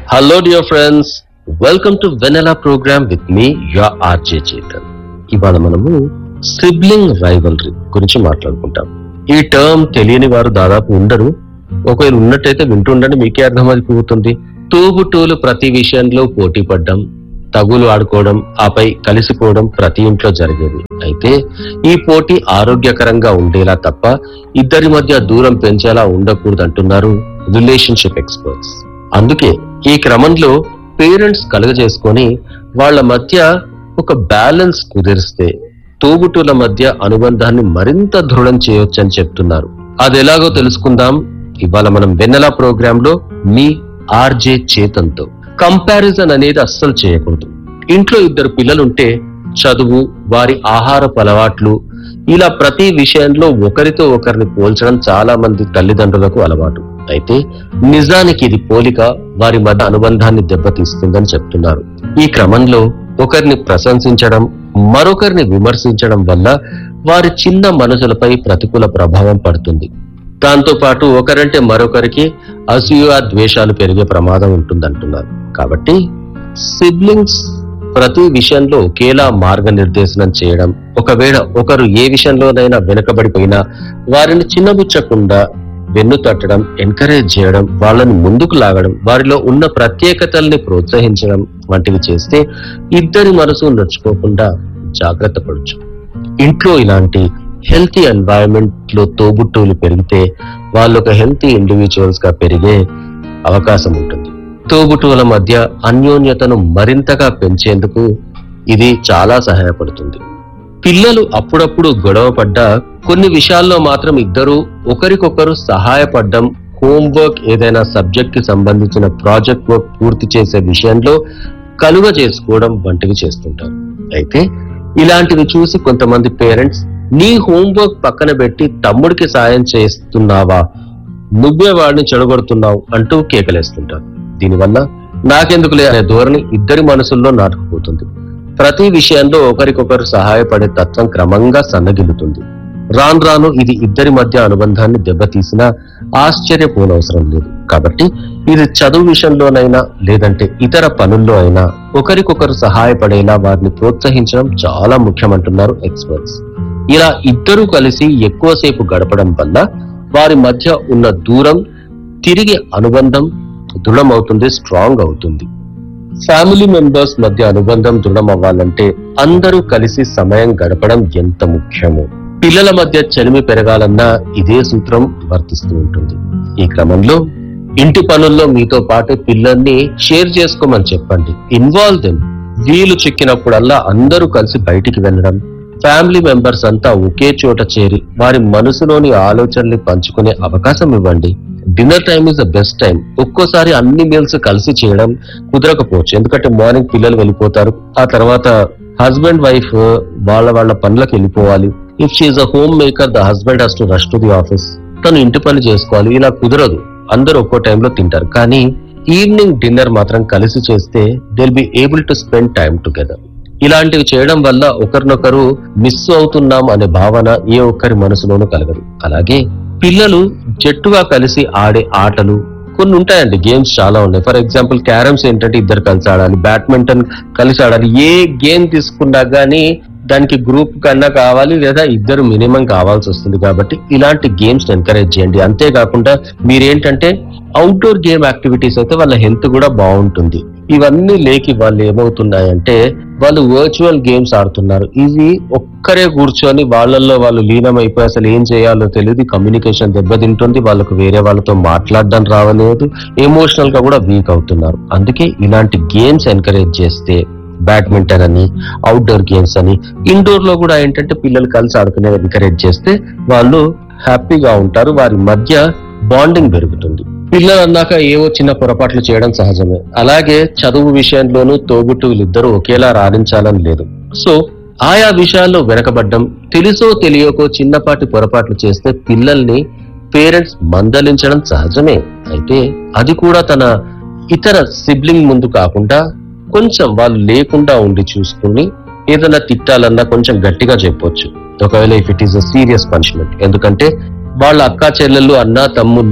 Hello dear friends welcome to Vennela program with me your RJ Chetan ఇవాళ మనము sibling rivalry గురించి మాట్లాడుకుంటాం ఈ టర్మ్ తెలియని వారు దాదాపు ఉండరు ఒకవేళ ఉన్నట్టయితే వింటుండండి మీకే అర్థమైపోతుంది తోబుటూలు ప్రతి విషయంలో పోటీ పడ్డం తగులు ఆడుకోవడం ఆపై కలిసిపోవడం ప్రతి ఇంట్లో జరిగేది అయితే ఈ పోటీ ఆరోగ్యకరంగా ఉండేలా తప్ప ఇద్దరి మధ్య దూరం పెంచేలా ఉండకూడదు అంటున్నారు రిలేషన్షిప్ ఎక్స్పర్ట్స్ అందుకే ఈ క్రమంలో పేరెంట్స్ కలుగజేసుకొని వాళ్ళ మధ్య ఒక బ్యాలెన్స్ కుదిరిస్తే తోబుట్టుల మధ్య అనుబంధాన్ని మరింత దృఢం చేయొచ్చని చెప్తున్నారు అది ఎలాగో తెలుసుకుందాం ఇవాళ మనం వెన్నెలా ప్రోగ్రామ్ లో మీ ఆర్జే చేతంతో కంపారిజన్ అనేది అస్సలు చేయకూడదు ఇంట్లో ఇద్దరు పిల్లలుంటే చదువు వారి ఆహారపు అలవాట్లు ఇలా ప్రతి విషయంలో ఒకరితో ఒకరిని పోల్చడం చాలా మంది తల్లిదండ్రులకు అలవాటు అయితే నిజానికి ఇది పోలిక వారి మధ్య అనుబంధాన్ని దెబ్బతీస్తుందని చెప్తున్నారు ఈ క్రమంలో ఒకరిని ప్రశంసించడం మరొకరిని విమర్శించడం వల్ల వారి చిన్న మనసులపై ప్రతికూల ప్రభావం పడుతుంది దాంతో పాటు ఒకరంటే మరొకరికి అసూయ ద్వేషాలు పెరిగే ప్రమాదం ఉంటుందంటున్నారు కాబట్టి సిబ్లింగ్స్ ప్రతి విషయంలో ఒకేలా మార్గనిర్దేశనం చేయడం ఒకవేళ ఒకరు ఏ విషయంలోనైనా వెనుకబడిపోయినా వారిని చిన్నబుచ్చకుండా వెన్ను తట్టడం ఎంకరేజ్ చేయడం వాళ్ళని ముందుకు లాగడం వారిలో ఉన్న ప్రత్యేకతల్ని ప్రోత్సహించడం వంటివి చేస్తే ఇద్దరి మనసు నొచ్చుకోకుండా జాగ్రత్త పడచ్చు ఇంట్లో ఇలాంటి హెల్తీ ఎన్వైరన్మెంట్ లో తోబుట్టువులు పెరిగితే వాళ్ళు ఒక హెల్తీ ఇండివిజువల్స్ గా పెరిగే అవకాశం ఉంటుంది తోబుట్టువుల మధ్య అన్యోన్యతను మరింతగా పెంచేందుకు ఇది చాలా సహాయపడుతుంది పిల్లలు అప్పుడప్పుడు గొడవ పడ్డా కొన్ని విషయాల్లో మాత్రం ఇద్దరు ఒకరికొకరు సహాయపడడం హోంవర్క్ ఏదైనా సబ్జెక్ట్ కి సంబంధించిన ప్రాజెక్ట్ వర్క్ పూర్తి చేసే విషయంలో కలుగ చేసుకోవడం వంటివి చేస్తుంటారు అయితే ఇలాంటివి చూసి కొంతమంది పేరెంట్స్ నీ హోంవర్క్ పక్కన పెట్టి తమ్ముడికి సాయం చేస్తున్నావా నువ్వే వాడిని చెడగొడుతున్నావు అంటూ కేకలేస్తుంటారు దీనివల్ల నాకెందుకులే అనే ధోరణి ఇద్దరి మనసుల్లో నాటుకుపోతుంది ప్రతి విషయంలో ఒకరికొకరు సహాయపడే తత్వం క్రమంగా సన్నగిల్లుతుంది రాను రాను ఇది ఇద్దరి మధ్య అనుబంధాన్ని దెబ్బతీసినా ఆశ్చర్యపోనవసరం లేదు కాబట్టి ఇది చదువు విషయంలోనైనా లేదంటే ఇతర పనుల్లో అయినా ఒకరికొకరు సహాయపడేలా వారిని ప్రోత్సహించడం చాలా ముఖ్యమంటున్నారు ఎక్స్పర్ట్స్ ఇలా ఇద్దరూ కలిసి ఎక్కువసేపు గడపడం వల్ల వారి మధ్య ఉన్న దూరం తిరిగి అనుబంధం దృఢమవుతుంది స్ట్రాంగ్ అవుతుంది ఫ్యామిలీ మెంబర్స్ మధ్య అనుబంధం దృఢం అవ్వాలంటే అందరూ కలిసి సమయం గడపడం ఎంత ముఖ్యమో పిల్లల మధ్య చలిమి పెరగాలన్నా ఇదే సూత్రం వర్తిస్తూ ఉంటుంది ఈ క్రమంలో ఇంటి పనుల్లో మీతో పాటు పిల్లల్ని షేర్ చేసుకోమని చెప్పండి ఇన్వాల్వ్ దెమ్ వీలు చిక్కినప్పుడల్లా అందరూ కలిసి బయటికి వెళ్ళడం ఫ్యామిలీ మెంబర్స్ అంతా ఒకే చోట చేరి వారి మనసులోని ఆలోచనల్ని పంచుకునే అవకాశం ఇవ్వండి dinner time is the best time ఒక్కోసారి అన్ని మీల్స్ కలిసి చేయడం కుదరకపోవచ్చు ఎందుకంటే మార్నింగ్ పిల్లలు వెళ్ళిపోతారు ఆ తర్వాత హస్బెండ్ వైఫ్ వాళ్ళ వాళ్ళ పనులకు వెళ్ళిపోవాలి if she's a homemaker the husband has to rush to the office తను ఇంటి పని చేసుకోవాలి ఇలా కుదరదు అందరూ ఒక్కో టైంలో తింటారు కానీ ఈవినింగ్ డిన్నర్ మాత్రం కలిసి చేస్తే they'll be able to spend time together ఇలాంటివి చేయడం వల్ల ఒకరినొకరు మిస్ అవుతున్నాం అనే భావన ఏ ఒక్కరి మనసులోనూ కలగదు అలాగే పిల్లలు జట్టుగా కలిసి ఆడే ఆటలు కొన్ని ఉంటాయండి గేమ్స్ చాలా ఉన్నాయి ఫర్ ఎగ్జాంపుల్ క్యారమ్స్ ఏంటంటే ఇద్దరు కలిసి ఆడాలి బ్యాడ్మింటన్ కలిసి ఆడాలి ఏ గేమ్ తీసుకున్నా గానీ దానికి గ్రూప్ కన్నా కావాలి లేదా ఇద్దరు మినిమం కావాల్సి వస్తుంది కాబట్టి ఇలాంటి గేమ్స్ ఎంకరేజ్ చేయండి అంతేకాకుండా మీరేంటంటే అవుట్డోర్ గేమ్ యాక్టివిటీస్ అయితే వాళ్ళ హెల్త్ కూడా బాగుంటుంది ఇవన్నీ లేకి వాళ్ళు ఏమవుతున్నాయంటే వాళ్ళు వర్చువల్ గేమ్స్ ఆడుతున్నారు ఇవి ఒక్కరే కూర్చొని వాళ్ళల్లో వాళ్ళు లీనమైపోయి అసలు ఏం చేయాలో తెలియదు కమ్యూనికేషన్ దెబ్బతింటుంది వాళ్ళకు వేరే వాళ్ళతో మాట్లాడడం రావలేదు ఎమోషనల్ గా కూడా వీక్ అవుతున్నారు అందుకే ఇలాంటి గేమ్స్ ఎంకరేజ్ చేస్తే బ్యాడ్మింటన్ అని అవుట్డోర్ గేమ్స్ అని ఇండోర్ లో కూడా ఏంటంటే పిల్లలు కలిసి ఆడుకునే ఎంకరేజ్ చేస్తే వాళ్ళు హ్యాపీగా ఉంటారు వారి మధ్య బాండింగ్ పెరుగుతుంది పిల్లలు అన్నాక ఏవో చిన్న పొరపాట్లు చేయడం సహజమే అలాగే చదువు విషయంలోనూ తోబుట్టువులు ఇద్దరు ఒకేలా రాణించాలని లేదు సో ఆయా విషయాల్లో వెనకబడ్డం తెలుసో తెలియకో చిన్నపాటి పొరపాట్లు చేస్తే పిల్లల్ని పేరెంట్స్ మందలించడం సహజమే అయితే అది కూడా తన ఇతర సిబ్లింగ్ ముందు కాకుండా కొంచెం వాళ్ళు లేకుండా ఉండి చూసుకుని ఏదైనా తిట్టాలన్నా కొంచెం గట్టిగా చెప్పొచ్చు ఒకవేళ if it is a serious punishment ఎందుకంటే వాళ్ళ అక్క చెల్లెళ్ళు అన్న తమ్ముళ్ళు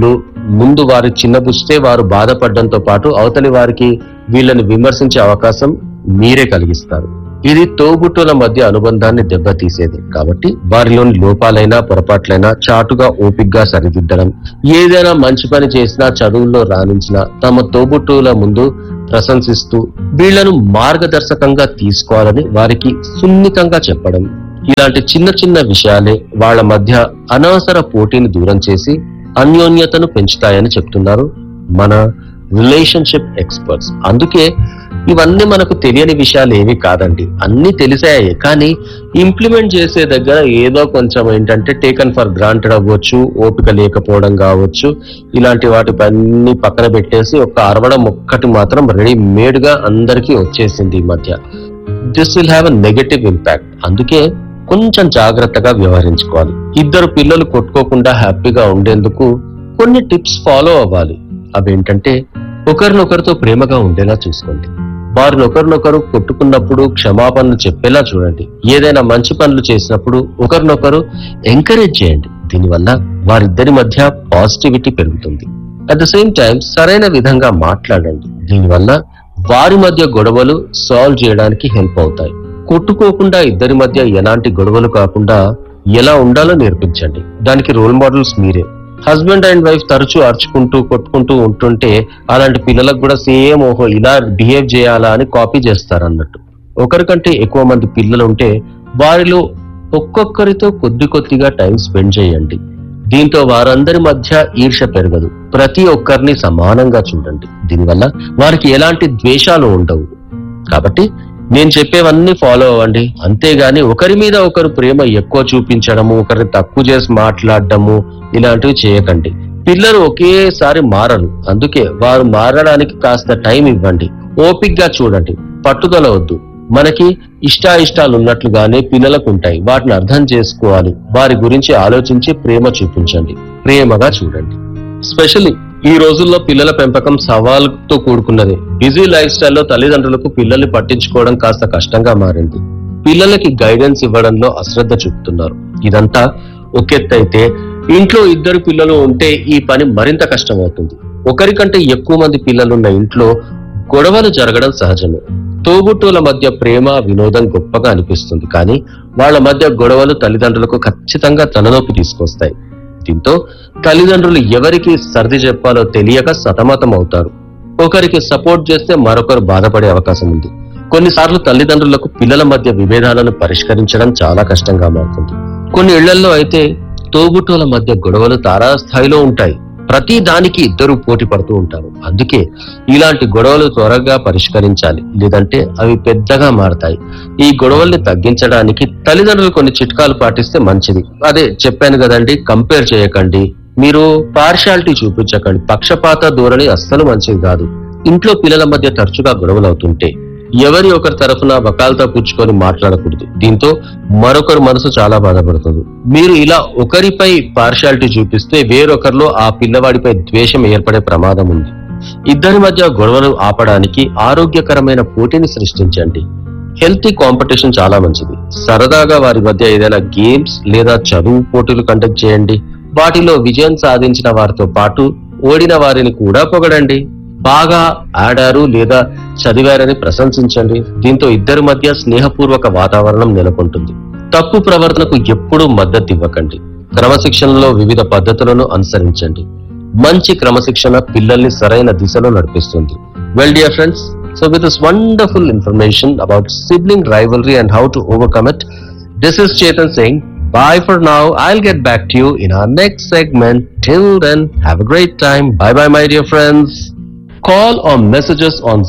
ముందు వారి చిన్నబుచ్చితే వారు బాధపడడంతో పాటు అవతలి వారికి వీళ్ళని విమర్శించే అవకాశం మీరే కలిగిస్తారు ఇది తోబుట్టుల మధ్య అనుబంధాన్ని దెబ్బతీసేది కాబట్టి వారిలోని లోపాలైనా పొరపాట్లైనా చాటుగా ఓపిగ్గా సరిదిద్దడం ఏదైనా మంచి పని చేసినా చదువుల్లో రాణించినా తమ తోబుట్టువుల ముందు ప్రశంసిస్తూ వీళ్లను మార్గదర్శకంగా తీసుకోవాలని వారికి సున్నితంగా చెప్పడం ఇలాంటి చిన్న చిన్న విషయాలే వాళ్ళ మధ్య అనవసర పోటీని దూరం చేసి అన్యోన్యతను పెంచుతాయని చెప్తున్నారు మన రిలేషన్షిప్ ఎక్స్పర్ట్స్ అందుకే ఇవన్నీ మనకు తెలియని విషయాలు ఏవి కాదండి అన్ని తెలిసాయి కానీ ఇంప్లిమెంట్ చేసే దగ్గర ఏదో కొంచెం ఏంటంటే టేకన్ ఫర్ గ్రాంటెడ్ అవ్వచ్చు ఓపిక లేకపోవడం కావచ్చు ఇలాంటి వాటి అన్ని పక్కన పెట్టేసి ఒక అరవడం ఒక్కటి మాత్రం రెడీమేడ్ గా అందరికీ వచ్చేసింది ఈ మధ్య this will have a negative impact అందుకే కొంచెం జాగ్రత్తగా వ్యవహరించుకోవాలి ఇద్దరు పిల్లలు కొట్టుకోకుండా హ్యాపీగా ఉండేందుకు కొన్ని టిప్స్ ఫాలో అవ్వాలి అవేంటంటే ఒకరినొకరితో ప్రేమగా ఉండేలా చూసుకోండి వారిని ఒకరినొకరు కొట్టుకున్నప్పుడు క్షమాపణలు చెప్పేలా చూడండి ఏదైనా మంచి పనులు చేసినప్పుడు ఒకరినొకరు ఎంకరేజ్ చేయండి దీనివల్ల వారిద్దరి మధ్య పాజిటివిటీ పెరుగుతుంది అట్ ద సేమ్ టైం సరైన విధంగా మాట్లాడండి దీనివల్ల వారి మధ్య గొడవలు సాల్వ్ చేయడానికి హెల్ప్ అవుతాయి కొట్టుకోకుండా ఇద్దరి మధ్య ఎలాంటి గొడవలు కాకుండా ఎలా ఉండాలో నేర్పించండి దానికి రోల్ మోడల్స్ మీరే హస్బెండ్ అండ్ వైఫ్ తరచూ అరుచుకుంటూ కొట్టుకుంటూ ఉంటుంటే అలాంటి పిల్లలకు కూడా సేమ్ ఓహో ఇలా బిహేవ్ చేయాలా అని కాపీ చేస్తారు అన్నట్టు ఒకరికంటే ఎక్కువ మంది పిల్లలు ఉంటే వారిలో ఒక్కొక్కరితో కొద్ది కొద్దిగా టైం స్పెండ్ చేయండి దీంతో వారందరి మధ్య ఈర్ష పెరగదు ప్రతి ఒక్కరిని సమానంగా చూడండి దీనివల్ల వారికి ఎలాంటి ద్వేషాలు ఉండవు కాబట్టి నేను చెప్పేవన్నీ ఫాలో అవ్వండి అంతేగాని ఒకరి మీద ఒకరు ప్రేమ ఎక్కువ చూపించడము ఒకరిని తక్కువ చేసి మాట్లాడడము ఇలాంటివి చేయకండి పిల్లలు ఒకేసారి మారరు అందుకే వారు మారడానికి కాస్త టైం ఇవ్వండి ఓపిగ్గా చూడండి పట్టుదల వద్దు మనకి ఇష్టాయిష్టాలు ఉన్నట్లుగానే పిల్లలకు ఉంటాయి వాటిని అర్థం చేసుకోవాలి వారి గురించి ఆలోచించి ప్రేమ చూపించండి ప్రేమగా చూడండి స్పెషల్లీ ఈ రోజుల్లో పిల్లల పెంపకం సవాలుతో కూడుకున్నది బిజీ లైఫ్ స్టైల్లో తల్లిదండ్రులకు పిల్లల్ని పట్టించుకోవడం కాస్త కష్టంగా మారింది పిల్లలకి గైడెన్స్ ఇవ్వడంలో అశ్రద్ధ చూపుతున్నారు ఇదంతా ఒకెత్తైతే ఇంట్లో ఇద్దరు పిల్లలు ఉంటే ఈ పని మరింత కష్టమవుతుంది ఒకరికంటే ఎక్కువ మంది పిల్లలున్న ఇంట్లో గొడవలు జరగడం సహజమే తోబుట్టువుల మధ్య ప్రేమ వినోదం గొప్పగా అనిపిస్తుంది కానీ వాళ్ళ మధ్య గొడవలు తల్లిదండ్రులకు ఖచ్చితంగా తలనొప్పి తీసుకొస్తాయి దీంతో తల్లిదండ్రులు ఎవరికి సర్ది చెప్పాలో తెలియక సతమతం అవుతారు ఒకరికి సపోర్ట్ చేస్తే మరొకరు బాధపడే అవకాశం ఉంది కొన్నిసార్లు తల్లిదండ్రులకు పిల్లల మధ్య విభేదాలను పరిష్కరించడం చాలా కష్టంగా మారుతుంది కొన్ని ఇళ్లలో అయితే తోబుట్టువుల మధ్య గొడవలు తారాస్థాయిలో ఉంటాయి ప్రతి దానికి ఇద్దరు పోటీ పడుతూ ఉంటారు అందుకే ఇలాంటి గొడవలు త్వరగా పరిష్కరించాలి లేదంటే అవి పెద్దగా మారతాయి ఈ గొడవల్ని తగ్గించడానికి తల్లిదండ్రులు కొన్ని చిట్కాలు పాటిస్తే మంచిది అదే చెప్పాను కదండి కంపేర్ చేయకండి మీరు పార్షాలిటీ చూపించకండి పక్షపాత ధోరణి అస్సలు మంచిది కాదు ఇంట్లో పిల్లల మధ్య తరచుగా గొడవలు అవుతుంటే ఎవరి ఒకరి తరఫున వకాలతో పుచ్చుకొని మాట్లాడకూడదు దీంతో మరొకరు మనసు చాలా బాధపడుతుంది మీరు ఇలా ఒకరిపై పార్షాలిటీ చూపిస్తే వేరొకరిలో ఆ పిల్లవాడిపై ద్వేషం ఏర్పడే ప్రమాదం ఉంది ఇద్దరి మధ్య గొడవలు ఆపడానికి ఆరోగ్యకరమైన పోటీని సృష్టించండి హెల్తీ కాంపిటీషన్ చాలా మంచిది సరదాగా వారి మధ్య ఏదైనా గేమ్స్ లేదా చదువు పోటీలు కండక్ట్ చేయండి వాటిలో విజయం సాధించిన వారితో పాటు ఓడిన వారిని కూడా పొగడండి బాగా ఆడారు లేదా చదివారని ప్రశంసించండి దీంతో ఇద్దరి మధ్య స్నేహపూర్వక వాతావరణం నెలకొంటుంది తప్పు ప్రవర్తనకు ఎప్పుడూ మద్దతు ఇవ్వకండి క్రమశిక్షణలో వివిధ పద్ధతులను అనుసరించండి మంచి క్రమశిక్షణ పిల్లల్ని సరైన దిశలో నడిపిస్తుంది well dear friends so with this wonderful information about sibling rivalry and how to overcome it this is Chetan Singh Bye for now. I'll get back to you in our next segment. Till then, have a great time. Bye bye, my dear friends. Call or messages on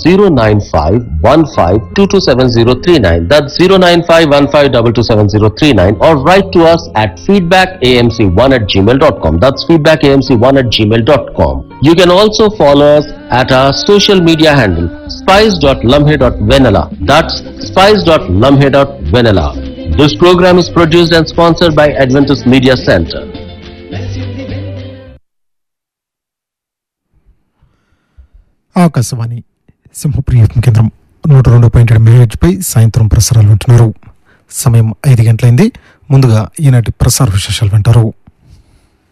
09515227039. That's 09515227039 or write to us at feedbackamc1 at gmail.com. That's feedbackamc1 at gmail.com. You can also follow us at our social media handle spice.lumhe.vanilla. That's spice.lumhe.vanilla. This program is produced and sponsored by Adventist Media Center. Akashvani సింహప్రియం కేంద్రం నూట రెండు point ఏడు మెగాహెచ్ పై సాయంత్రం ప్రసారాలు వింటున్నారు సమయం ఐదు గంటలైంది ముందుగా ఈనాటి ప్రసార విశేషాలు వింటారు